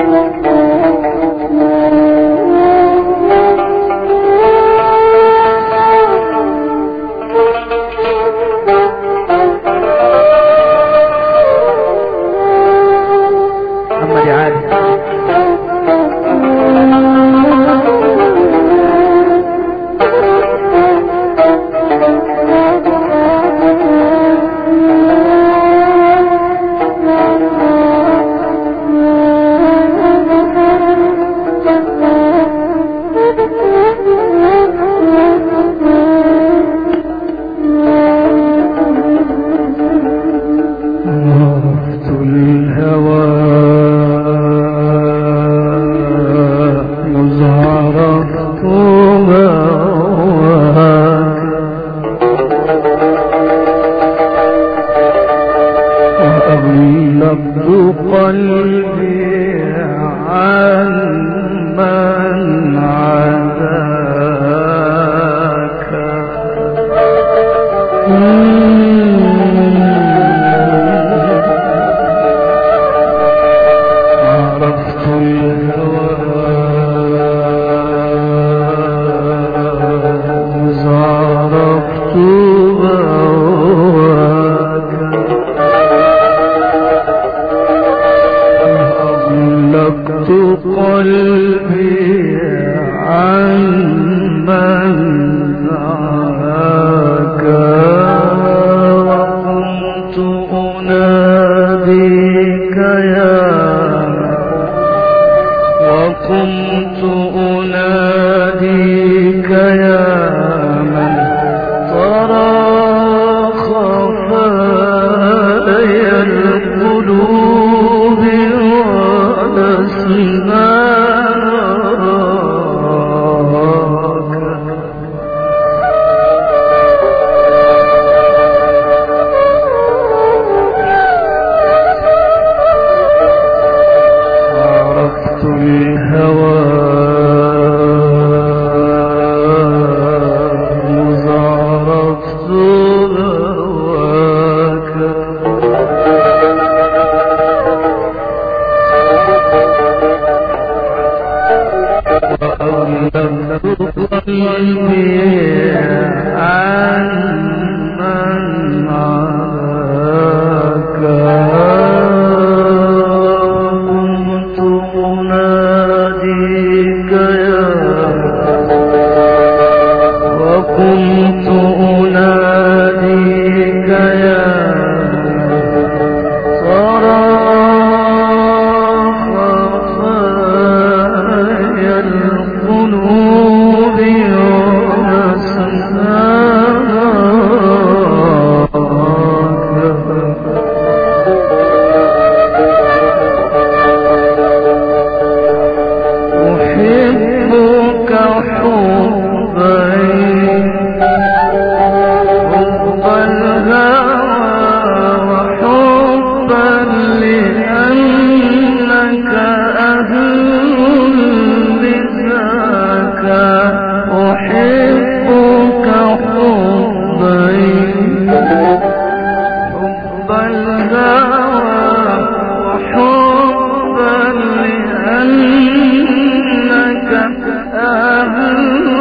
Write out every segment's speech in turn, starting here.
محمد يا علي عرفت الهوى مذ عرفت هواك وأغلقت قلبي عن من عداك عرفت الهوى إذ عرفت هواك أغلقت قلبي عن من دعاك وكنت أناديك يا وكنت أناديك يا من ترى خفايا القلوب ولسنا نراك عرفت الهوى مذ عرفت هواك وأغلقت قلبي عن من عاك كنت أناديك يا وكنت أناديك يا ترى خفايا القلوب وسناك أحبك حبا حب الهوى وحبا لأنك أهل لذاك أحبك حبا حب الهوى وحبا لأنك أهل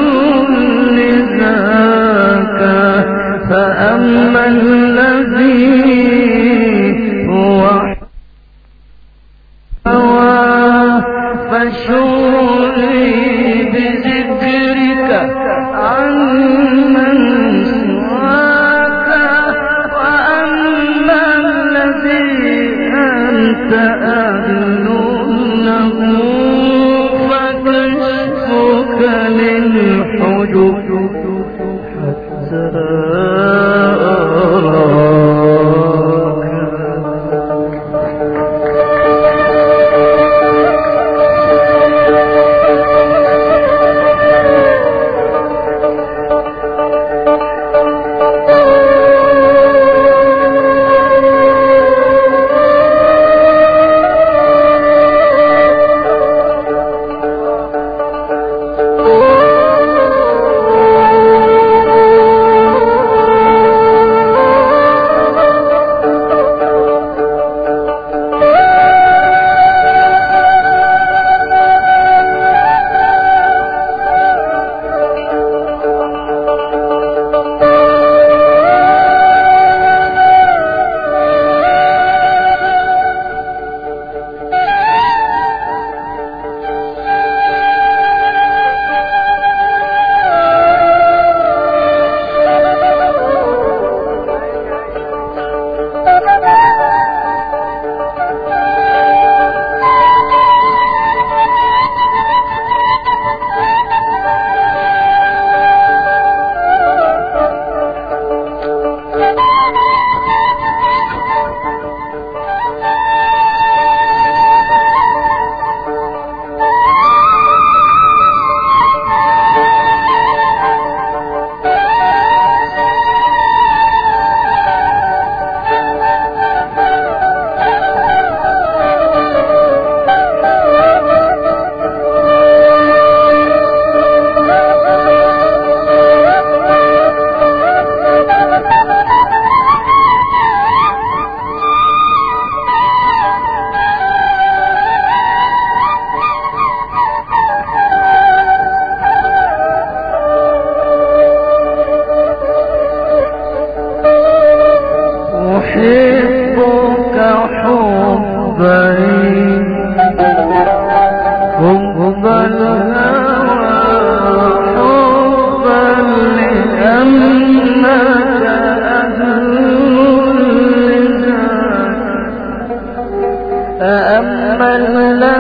لذاك فأما الذي هو هوى فشغلي بذكرك عن من سواك وأما الذي أنت أهل له فكشفك للحجب حتى أراك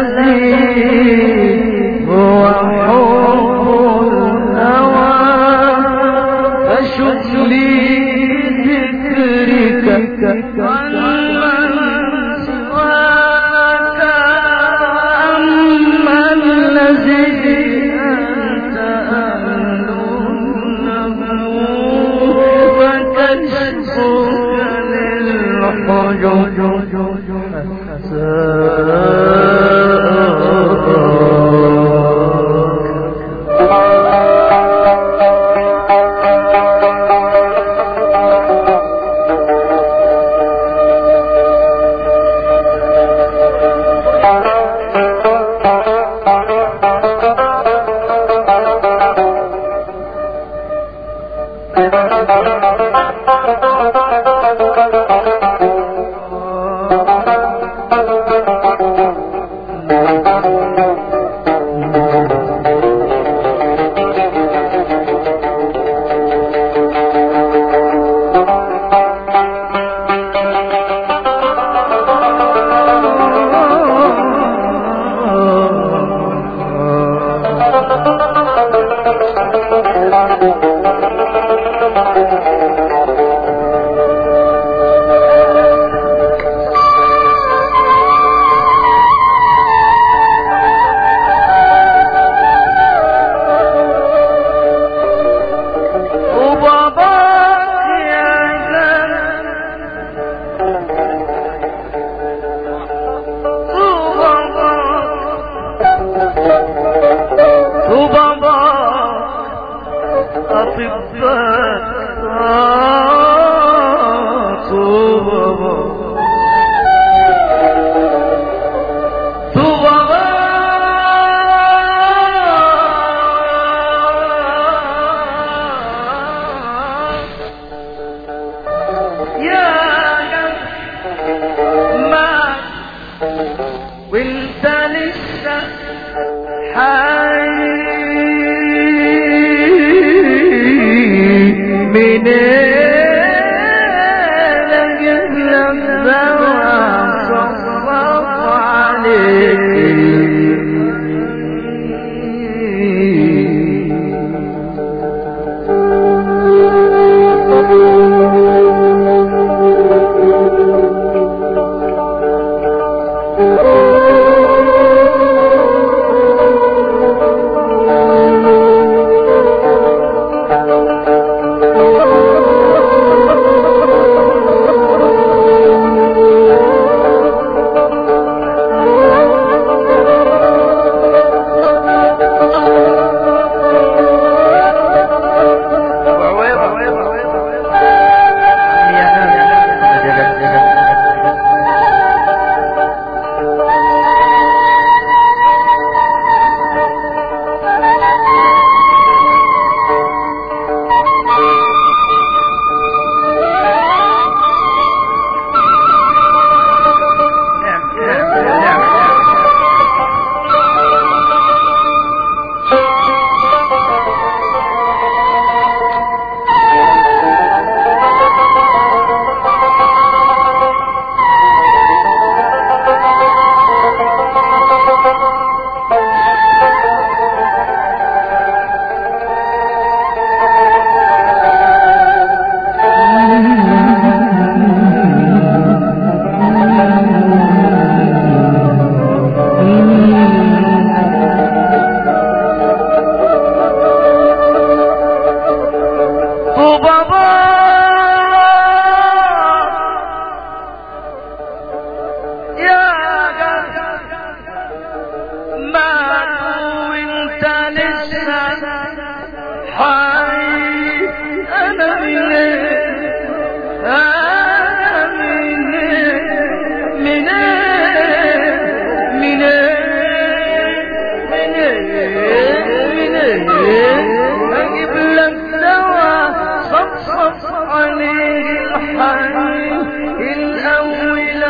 الذي هو حب الهوى فشد لي ذكرك عمن سواك أما الذي أنت أهله فتشكر للحجج وباباك يا زلمة وبابا أطباء وبابا يا ما وانت لسه حي من اجيب لك دواء صفصف عليك وبابا يا ما وانت لسه حي انا من انا من من من من من اجيب لك دواء صفصف عليه الحي الاول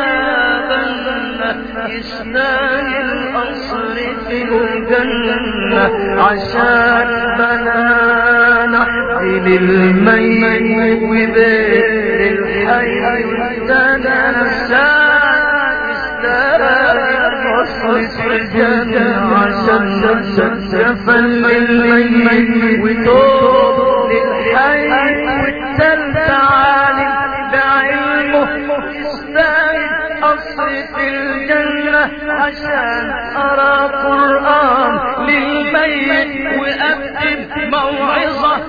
يستاهل قصر في الجنة عشان بنا نحفل الميت وبين الحي تنسى يستاهل القصر في الجنة عشان جفن للميت وتوب للحي والتالت عالم بعلمه يستاهل قصر في الجنة عشان أرى قرآن للميت وأكتب موعظة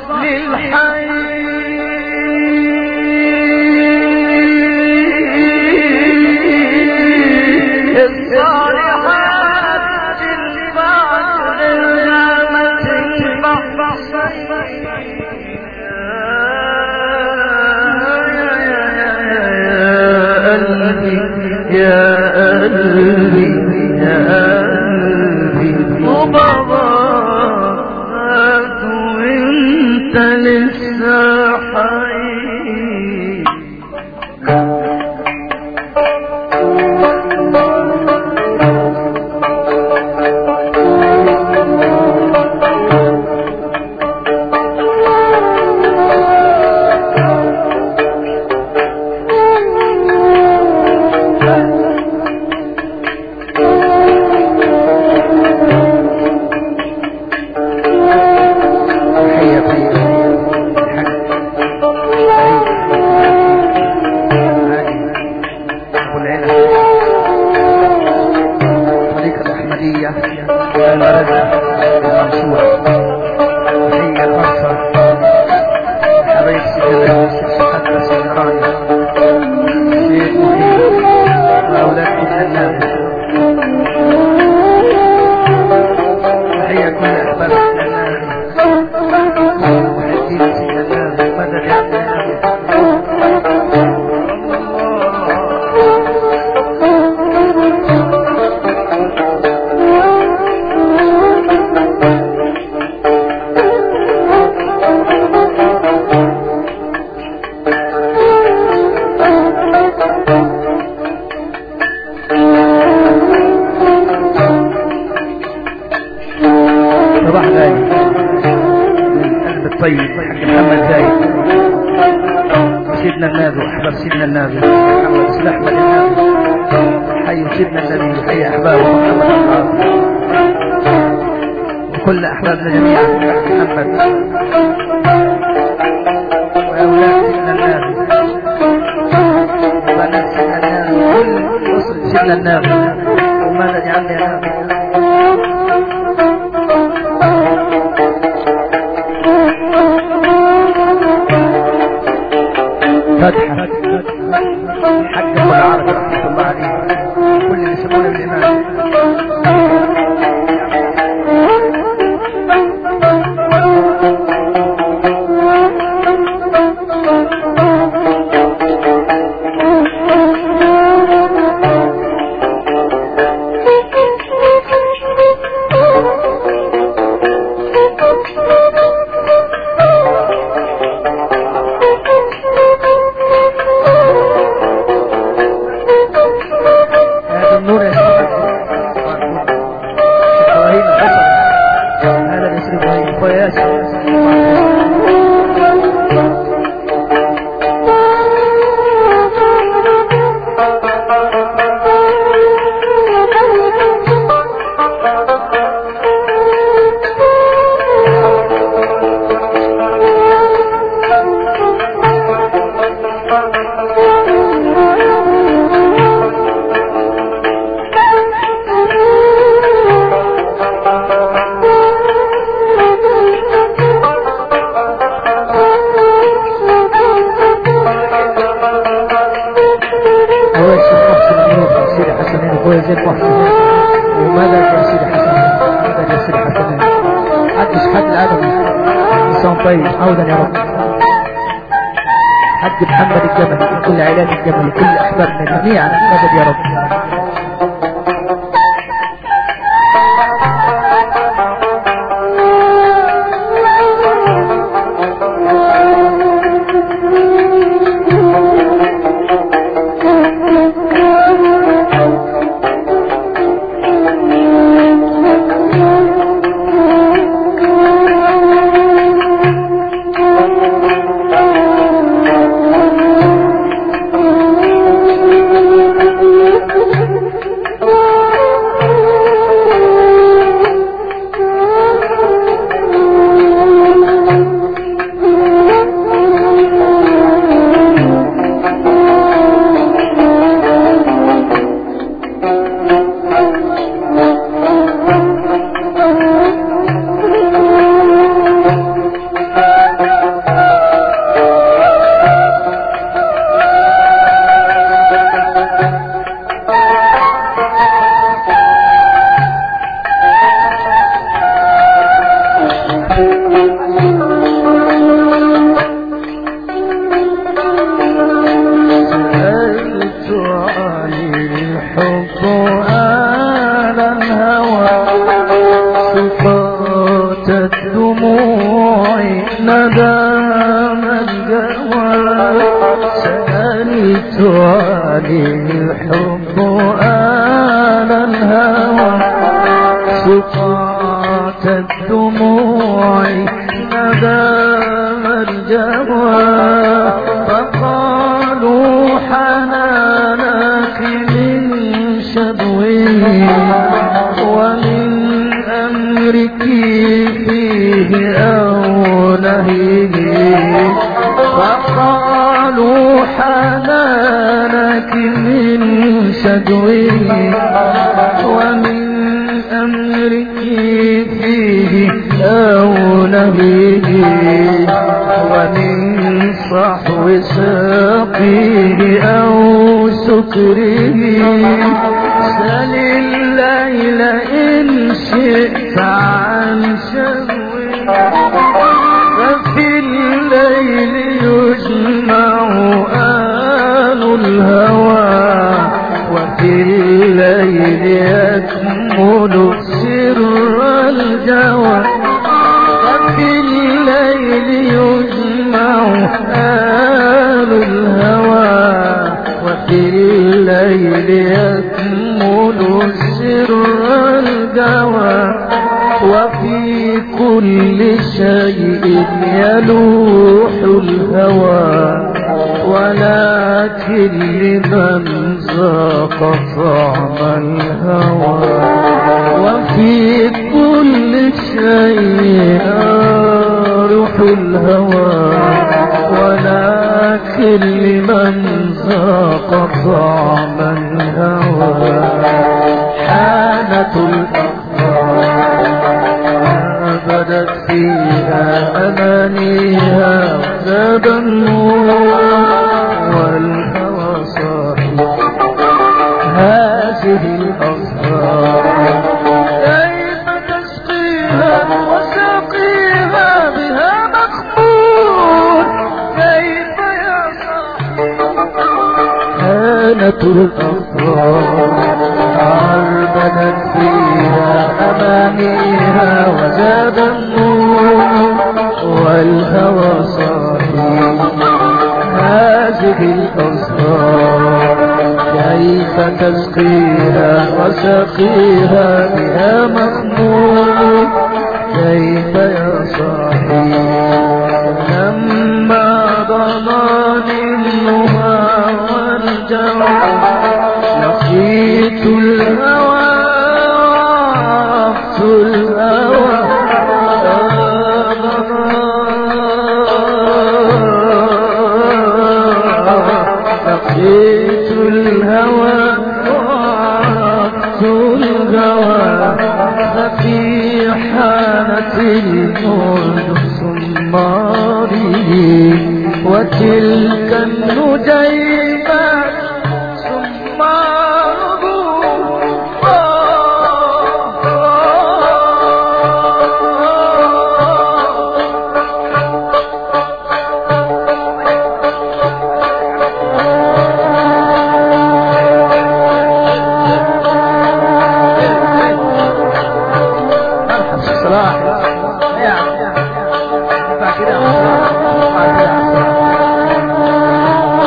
للحي الصالحات تنفع للنعمة تنفع يا قلبي يا قلبي وبابا وانت لسه حي تحية طيبة أبو العنب طريقة الأحمدية والمرزة المنصورة تحية خاصة حبايب سيدنا الشيخ حتى السهراني الشيخ محيط وأولاد ابن الناس تحية كل أحباب الناس وحدين سيدنا الناس مدد يا الناس صباح غالي القلب الطيب حق محمد زايد سيدنا النبي واحباب سيدنا النبي محمد سيد احمد النبي حي سيدنا النبي حي احبابه محمد القاضي وكل احبابنا جميعا حق محمد واولاد سيدنا النبي وبنات سيدنا النبي كل اسره سيدنا النبي وماذا جعلنا يا نبي فتحة حق ابو العرب رحمة الله عليه كل اللي يسمونه الإمام هذا النور يا شيخ ابراهيم الحسن هذا ياسر ابراهيم اخويا ياسر اخويا الشيخ محسن النور سيدي حسنين اخويا زين محسن وماذا يا سيدي حسنين ماذا يا سيدي حسنين حدش حد الادب انسان طيب عودا يا رب حج محمد الجمل كل عائلات الجمل كل احبابنا جميعا مدد يا رب Thank you. الهوى صفات الدموع ندام الجوى سألت عن الحب آل الهوى صفات الدموع ندام الجوى فقالوا حنانك من شدوه ومن أمرك فيه أو نهيه فقالوا حنانك من شدوه ومن أمرك فيه أو نهيه ومن صحو ساقيه أو سكره سل الليل إن شئت عن شهوه ففي الليل يجمع آل الهوى وفي الليل يكمل سر الجوى وفي الليل يجمع آل الهوى وفي الليل يكمل سر الجوى وفي كل شيء يلوح الهوى ولكن لمن ذاق طعم الهوى وفي كل شيء يروح الهوى ولكن لمن ذاق طعم الهوى حانت الأخبار بدت فيها أمانيها وزاد النور والهوى صاحي هذه الأزهار كيف تسقيها وسقيها بها مخمور كيف يا صاحي كانت الأبرار عربدت فيها أمانيها وزاد النور والهوى صاحي هذه الأزهار كيف تسقيها وسقيها بها مخمور كيف يا صاحي لما ضمان النهى والجوى لقيت الهوى وعرفت الهوى لقيت الهوى وعرفت الهوى ففي حالة الموت صماري وتلك النجيبة صماره مرحبا صلاح يا عم ينفع كده يا عم صلاح ينفع كده يا عم صلاح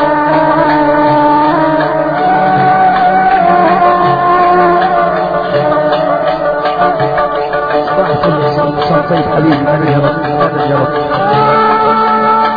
صباح كل سنة طيب حبيبي مدد يا رب مدد يا رب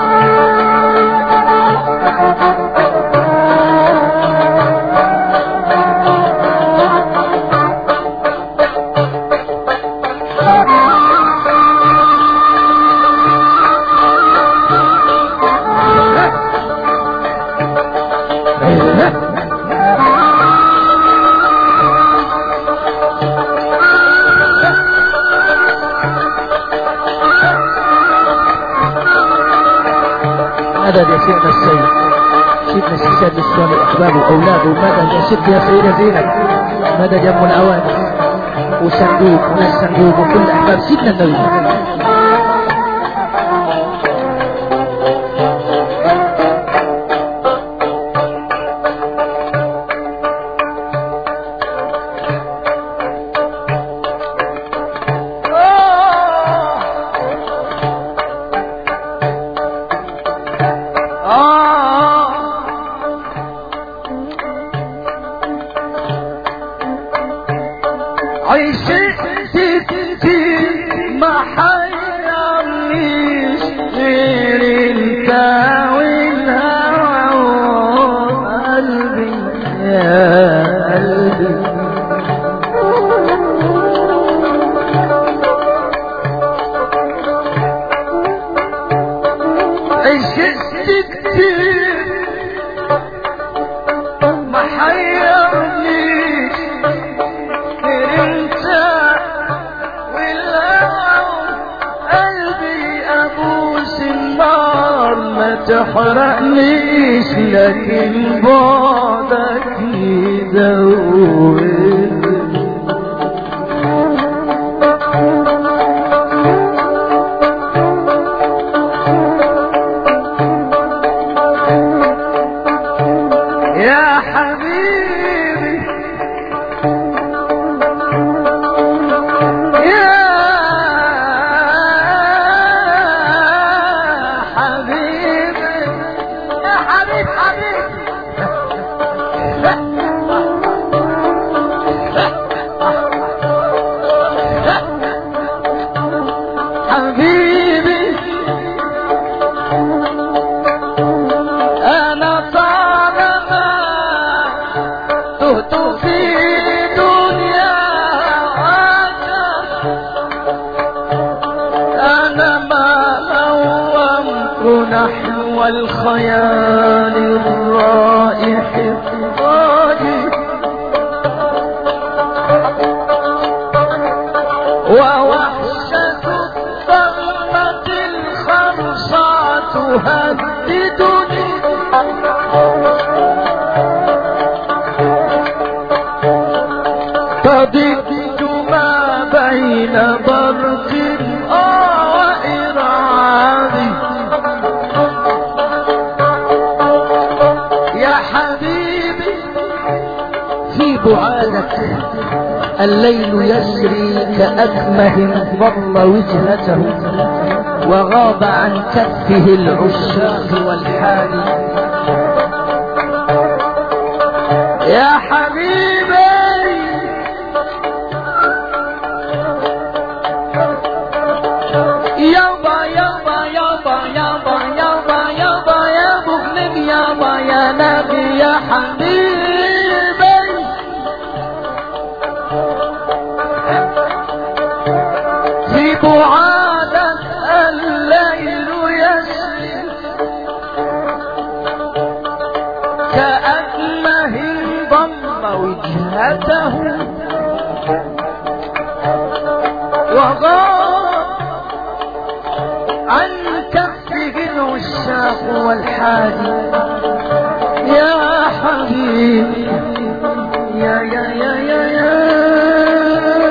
مدد يا سيدنا السيد سيدنا السيد النسوان واحبابه واولاده مدد يا ست يا سيدة زينب مدد يا ام العوانس وصندوق وناس صندوق وكل احباب سيدنا النبي كتير ما حيرنيش غير انت والهوى قلبي يا قلبي عشت كتير ما حيرنيش غير انت والهوى قلبي ابوس النار ما تحرقنيش لكن بعدك يزودني يا حبيبي يا حبيبي يا حبيب حبيبي حبيبي أنا طالما تهت في دنيا أنا ما نومت نحو الخيال الرائح الطاجي ووحشة الضلمة الخمسة تهددني تضد ما بين برق آه وإرعادي يا حبيبي في بعادك الليل يسري كأكمه ضل وجهته وغاب عن كفه العشاق والحال يا حبيبي يابا يابا يابا يابا يابا يابا يا مغنم يابا يا نبي يا حبيبي في بعادك الليل يسري كأنه ضم وجهته وغاب عن كفه العشاق والحادي يا حبيبي يا يا يا يا يا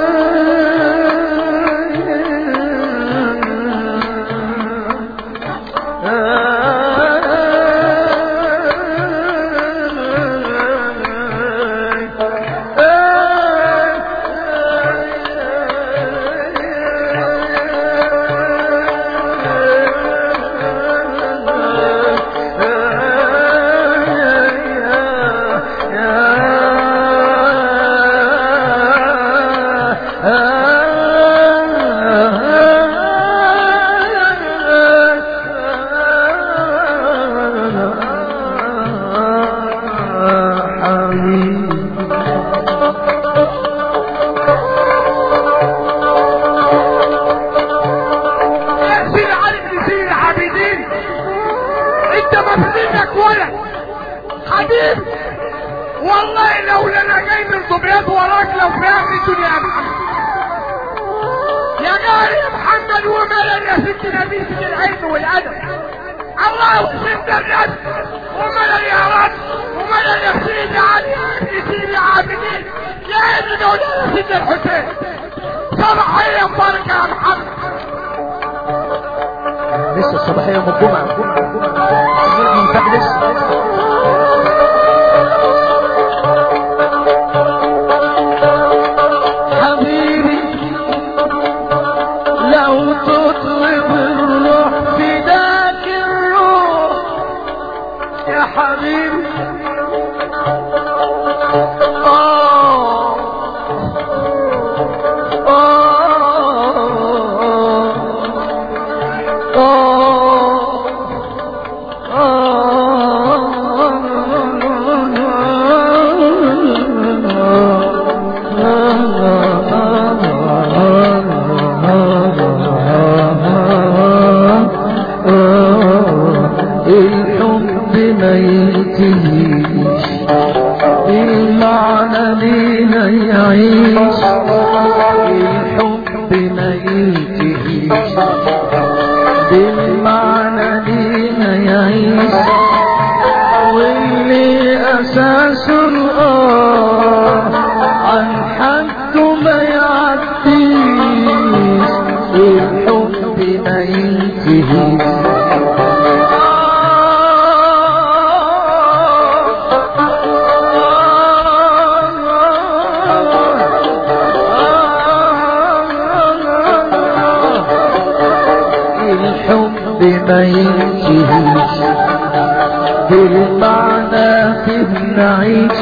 سيد علي بن سيد العابدين انت مفهومك ولا حبيب والله لولا انا جاي من دمياط وراك لو فاهم الدنيا يا محمد يا جاري يا محمد وملل يا ست نبيل العلم والادب الله وسيد الناس وملل يا رب وملل يا سيدي علي بن سيد العابدين يا ابن مولانا سيد الحسين صباحيا مباركه يا محمد لسه الصباحية يوم الجمعة الجمعة الجمعة من فجر لسه حبيبي لو تطلب الروح فداك الروح يا حبيبي آه آه ما ينتهيش بالمعنى لينا يعيش واللي اساسه الاه عن حده ما يعديش الحب ما ينتهيش الحب ما ينتهيش بالمعنى فيه نعيش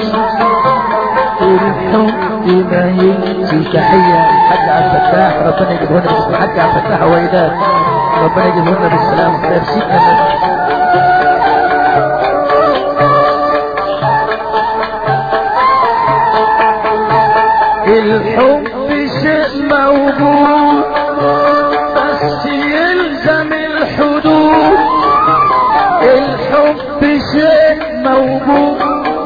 الحب ما ينتهي تحية الحاج عبد الفتاح ربنا يجيبه لنا باسم الحاج عبد الفتاح وإيداد ربنا يجيبه لنا بالسلامة خير سيدنا الحب شيء موجود بس يلزم الحدود الحب شيء موجود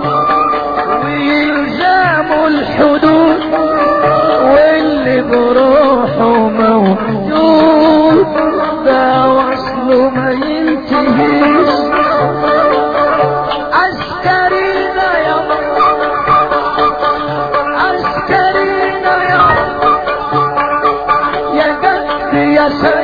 ويلزم الحدود واللي بروحه موجود ده وصله ما ينتهيش عسكرينا يا عسكرينا يا يا جد يا سلام